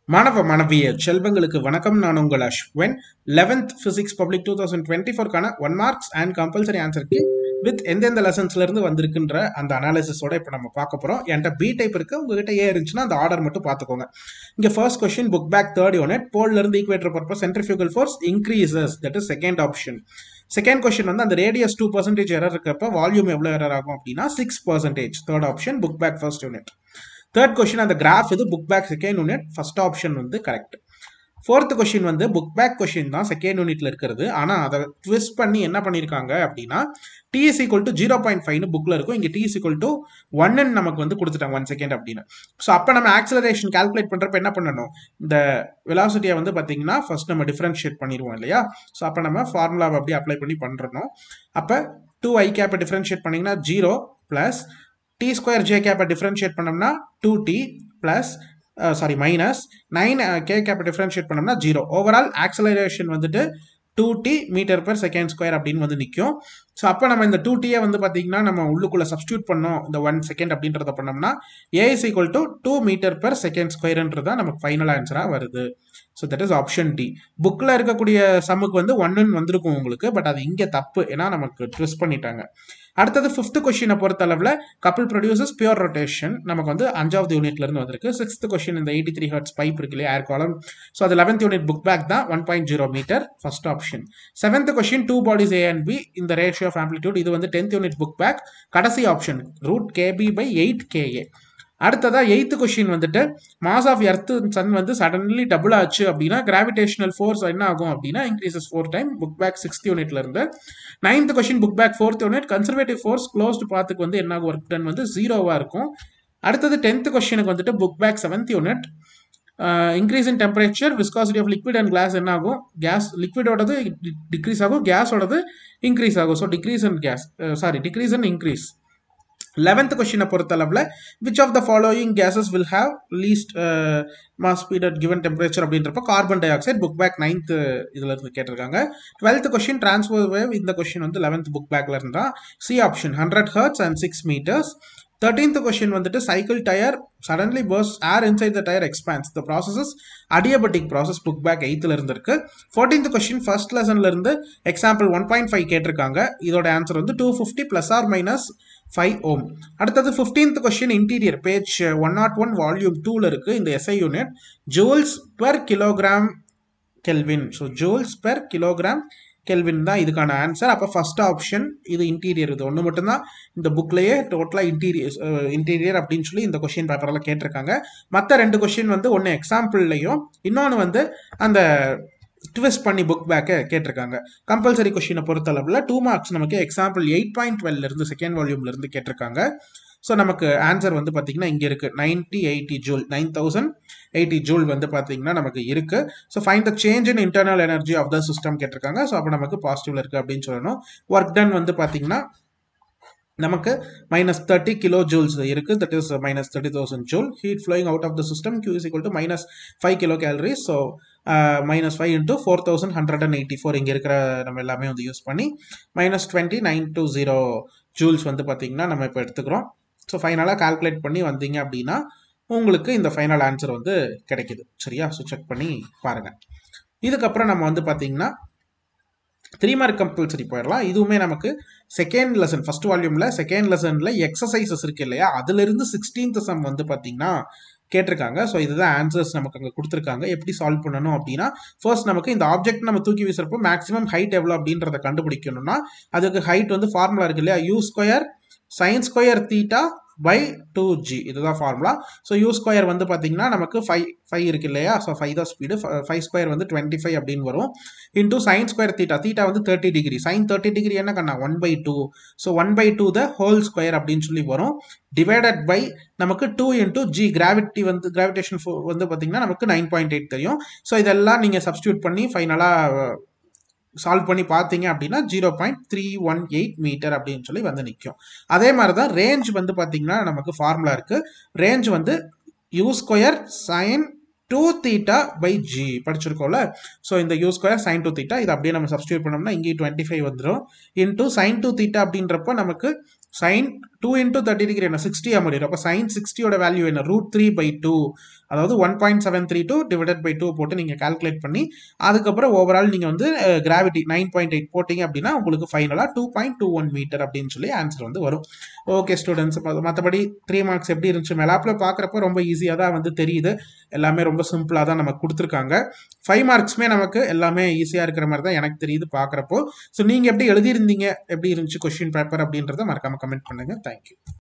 மாணவ மாணவிய செல்வங்களுக்கு வணக்கம் நான் உங்கள் Ashwin eleventh physics public two thousand twenty ஃபோர்க்கான ஒன் மார்க்ஸ் அண்ட் கம்பல்சரி ஆன்சருக்கு வித் எந்தெந்த லெசன்ஸ்ல இருந்து வந்திருக்குன்ற அந்த அனாலிசிஸோட இப்போ நம்ம பார்க்க போறோம் என்கிட்ட பி டைப் இருக்கு உங்ககிட்ட ஏ இருந்துச்சுன்னா அந்த ஆர்டர் மட்டும் பார்த்துக்கோங்க இங்க first question book back third unit போல்ல இருந்து equator purpose centrifugal force increases that is second option second question வந்து அந்த ரேடியஸ் டூ பர்சன்டேஜ் எரர் இருக்கப்ப வால்யூம் எவ்வளோ எரர் ஆகும் அப்படின்னா six percentage third option book back first unit third question அந்த graph இது book back second unit first option வந்து correct fourth question வந்து புக் பேக் கொஸ்டின் தான் செகண்ட் யூனிட்ல இருக்கிறது ஆனால் அதை ட்விஸ்ட் பண்ணி என்ன பண்ணியிருக்காங்க அப்படின்னா DS equal to zero point ஃபைவ்னு புக்கில் இருக்கும் இங்கே டிஎஸ் ஈக்குவல் டு ஒன்னு நமக்கு வந்து கொடுத்துட்டாங்க ஒன் செகண்ட் அப்படின்னு ஸோ அப்போ நம்ம ஆக்சலரேஷன் கால்குலேட் பண்ணுறப்ப என்ன பண்ணணும் இந்த வெலாசிட்டியை வந்து பார்த்தீங்கன்னா ஃபர்ஸ்ட் நம்ம டிஃபரன்ஷியேட் பண்ணிடுவோம் இல்லையா ஸோ அப்போ நம்ம ஃபார்முலாவை அப்படியே அப்ளை பண்ணி பண்ணுறோம் அப்போ டூ ஐ கேப்பை டிஃபரன்ஷியேட் பண்ணிங்கன்னா zero plus t square j கேப்பை டிஃபரன்ஷியேட் பண்ணோம்னா two t plus sorry minus nine k கேப்பை டிஃபரன்ஷியேட் பண்ணோம்னா ஜீரோ ஓவரால் ஆக்சலரேஷன் வந்துட்டு two t metre per second square அப்படின்னு வந்து நிற்கும் ஸோ அப்போ நம்ம இந்த டூ டியை வந்து பார்த்தீங்கன்னா நம்ம உள்ளுக்குள்ளே சப்ஸ்டியூட் பண்ணோம் இந்த ஒன் செகண்ட் அப்படின்றத பண்ணோம்னா a is equal to two metre per second ஸ்கொயர்ன்றது தான் நமக்கு ஃபைனல் ஆன்சராக வருது so that is option d புக்கில் இருக்கக்கூடிய சம்முக்கு வந்து ஒன்னுன்னு வந்திருக்கும் உங்களுக்கு பட் அது இங்கே தப்பு ஏன்னா நமக்கு ட்விஸ்ட் பண்ணிட்டாங்க அடுத்தது ஃபிஃப்த் கொஸ்டினை பொறுத்த அளவில் கப்பிள் ப்ரொடியூசஸ் பியூர் ரொட்டேஷன் நமக்கு வந்து அஞ்சாவது யூனிட்ல இருந்து வந்திருக்கு சிக்ஸ்த் கொஸ்டின் இந்த எயிட்டி த்ரீ ஹர்ட்ஸ் பைப் இருக்கு இல்லையா ஏர் காலம் ஸோ அது லெவன்த் யூனிட் புக் பேக் தான் one point zero metre first option seventh question two bodies a and b இந்த ரேஷியோ ஆஃப் ஆம்ப்ளிடியூட் இது வந்து டென்த் யூனிட் புக் பேக் கடைசி option root k b by eight k a அடுத்ததா eighth question வந்துட்டு mass of earth sun வந்து suddenly double ஆச்சு அப்படின்னா gravitational force என்ன ஆகும் அப்படின்னா increases four time book back sixth யூனிட்ல இருந்து ninth question book back fourth unit conservative force closed பாத்துக்கு வந்து என்ன ஒர்க் டன் வந்து ஜீரோவா இருக்கும் அடுத்தது டென்த் கொஸ்டினுக்கு வந்துட்டு book back seventh unit increase in temperature viscosity of liquid and gas என்ன ஆகும் கேஸ் லிக்விடோடது டிக்ரீஸ் ஆகும் கேஸோடது இன்க்ரீஸ் ஆகும் so decrease and gas sorry decrease and increase eleventh கொஸ்டினை பொறுத்தளவில் which of the following gases will have least mass speed at given temperature அப்படின்றப்ப carbon dioxide book back ninth இதுல இருந்து கேட்டிருக்காங்க டுவெல்த் கொஸ்டின் டிரான்ஸ்ஃபர் வேவ் இந்த question வந்து eleventh book பேக்ல இருந்தா C option hundred hertz and six metres thirteenth question வந்துட்டு cycle tyre suddenly burst air inside the tyre expands the processes adiabatic process book back எயித்துல இருந்து இருக்கு fourteenth question first லெசன்ல இருந்து example one point five கேட்டிருக்காங்க இதோட answer வந்து two fifty plus or minus five ohm அடுத்தது fifteenth question interior page one nought one volume டூல இருக்கு இந்த SI unit joules per kilogram kelvin so joules per kilogram kelvin தான் இதுக்கான answer அப்போ ஃபர்ஸ்ட் ஆப்ஷன் இது இன்டீரியர் இது ஒன்று மட்டும்தான் இந்த புக்லேயே டோட்டலாக இன்டீரியர் இன்டீரியர் அப்படின்னு சொல்லி இந்த கொஷின் பேப்பரில் கேட்டிருக்காங்க மற்ற ரெண்டு கொஷின் வந்து ஒன்று எக்ஸாம்பிள்லையும் இன்னொன்று வந்து அந்த ட்விஸ்ட் பண்ணி புக் பேக்கை கேட்டிருக்காங்க கம்பல்சரி கொஷினை பொறுத்தளவில் டூ மார்க்ஸ் நமக்கு எக்ஸாம்பிள் எயிட் பாயிண்ட் டுவெல்ல இருந்து செகண்ட் வால்யூம்ல இருந்து கேட்டிருக்காங்க ஸோ நமக்கு ஆன்சர் வந்து பார்த்தீங்கன்னா இங்கே இருக்கு ninety eighty joule nine thousand eighty joule வந்து பார்த்தீங்கன்னா நமக்கு இருக்கு so find the change in internal energy of the system கேட்டிருக்காங்க ஸோ அப்போ நமக்கு பாசிட்டிவ்ல இருக்கு அப்படின்னு சொல்லணும் ஒர்க் டன் வந்து பார்த்தீங்கன்னா நமக்கு மைனஸ் தேர்ட்டி கிலோ ஜூல்ஸ் இருக்கு that is minus thirty thousand joule heat flowing out of the system q is equal to minus five kilo calories so minus five into four thousand hundred and eighty four இங்கே இருக்கிற நம்ம எல்லாமே வந்து use பண்ணி minus twenty nine two zero joules வந்து பார்த்தீங்கன்னா நம்ம இப்போ எடுத்துக்கிறோம் ஸோ ஃபைனலாக கால்குலேட் பண்ணி வந்தீங்க அப்படின்னா உங்களுக்கு இந்த ஃபைனல் ஆன்சர் வந்து கிடைக்குது சரியா ஸோ செக் பண்ணி பாருங்கள் இதுக்கப்புறம் நம்ம வந்து பார்த்தீங்கன்னா த்ரீ மார்க் கம்பல்சரி போயிடலாம் இதுவுமே நமக்கு செகண்ட் லெசன் ஃபர்ஸ்ட் வால்யூமில் செகண்ட் லெசனில் எக்ஸசைசஸ் இருக்கு இல்லையா அதுலேருந்து சிக்ஸ்டீன்த் சம் வந்து பார்த்தீங்கன்னா கேட்டிருக்காங்க ஸோ இதுதான் ஆன்சர்ஸ் நமக்கு அங்கே கொடுத்துருக்காங்க எப்படி சால்வ் பண்ணணும் அப்படின்னா ஃபர்ஸ்ட் நமக்கு இந்த ஆப்ஜெக்ட் நம்ம தூக்கி வீசுறப்போ மேக்ஸிமம் ஹைட் எவ்வளோ அப்படின்றத கண்டுபிடிக்கணும்னா அதுக்கு ஹைட் வந்து ஃபார்முலா இருக்கு இல்லையா u square sine square theta by two g இதுதான் ஃபார்முலா ஸோ யூ ஸ்கொயர் வந்து பார்த்தீங்கன்னா நமக்கு ஃபைவ் ஃபைவ் இருக்கு இல்லையா ஸோ ஃபைவ் தான் ஸ்பீடு ஃபைவ் ஸ்கொயர் வந்து டுவெண்ட்டி ஃபைவ் அப்படின்னு வரும் into sine square theta theta வந்து thirty degree sine thirty degree என்ன கண்ணா one by two so one by two the whole square அப்படின்னு சொல்லி வரும் டிவைடட் பை நமக்கு டூ இன்டூ ஜி கிராவிட்டி வந்து கிராவிடேஷன் வந்து பார்த்தீங்கன்னா நமக்கு நைன் பாயிண்ட் எயிட் தெரியும் ஸோ இதெல்லாம் நீங்கள் சப்ஸ்டியூட் பண்ணி ஃபைனலாக சால்வ் பண்ணி பார்த்தீங்க அப்படின்னா zero point three one eight metre அப்படின்னு சொல்லி வந்து நிற்கும் அதே மாதிரி தான் ரேஞ்ச் வந்து பார்த்தீங்கன்னா நமக்கு ஃபார்முலா இருக்கு ரேஞ்ச் வந்து u square sine two theta by g படிச்சிருக்கோம்ல ஸோ இந்த u square sine two theta இது அப்படியே நம்ம சப்ஸ்டியூட் பண்ணோம்னா இங்கேயும் டுவெண்ட்டி ஃபைவ் வந்துடும் இன்டூ சைன் டூ தீட்டா அப்படின்றப்போ நமக்கு sine two into thirty degree என்ன சிக்ஸ்டி மாறிடும் அப்போ சைன் சிக்ஸ்டியோட வேல்யூ என்ன ரூட் த்ரீ பை டூ அதாவது one point seven three two divided by two போட்டு நீங்கள் கால்குலேட் பண்ணி அதுக்கப்புறம் ஓவரால் நீங்கள் வந்து கிராவிட்டி நைன் பாயிண்ட் எயிட் போட்டிங்க அப்படின்னா உங்களுக்கு ஃபைனலாக two point two one metre அப்படின்னு சொல்லி ஆன்சர் வந்து வரும் ஓகே ஸ்டூடெண்ட்ஸ் மற்றபடி த்ரீ மார்க்ஸ் எப்படி இருந்துச்சு மெலாப்பில் பார்க்குறப்ப ரொம்ப ஈஸியாக தான் வந்து தெரியுது எல்லாமே ரொம்ப சிம்பிளாக தான் நமக்கு கொடுத்துருக்காங்க ஃபைவ் மார்க்ஸுமே நமக்கு எல்லாமே ஈஸியாக இருக்கிற மாதிரி தான் எனக்கு தெரியுது பார்க்குறப்போ ஸோ நீங்கள் எப்படி எழுதியிருந்தீங்க எப்படி இருந்துச்சு கொஷின் பேப்பர் அப்படின்றத மறக்காமல் கமெண்ட் பண்ணுங்கள் தேங்க்யூ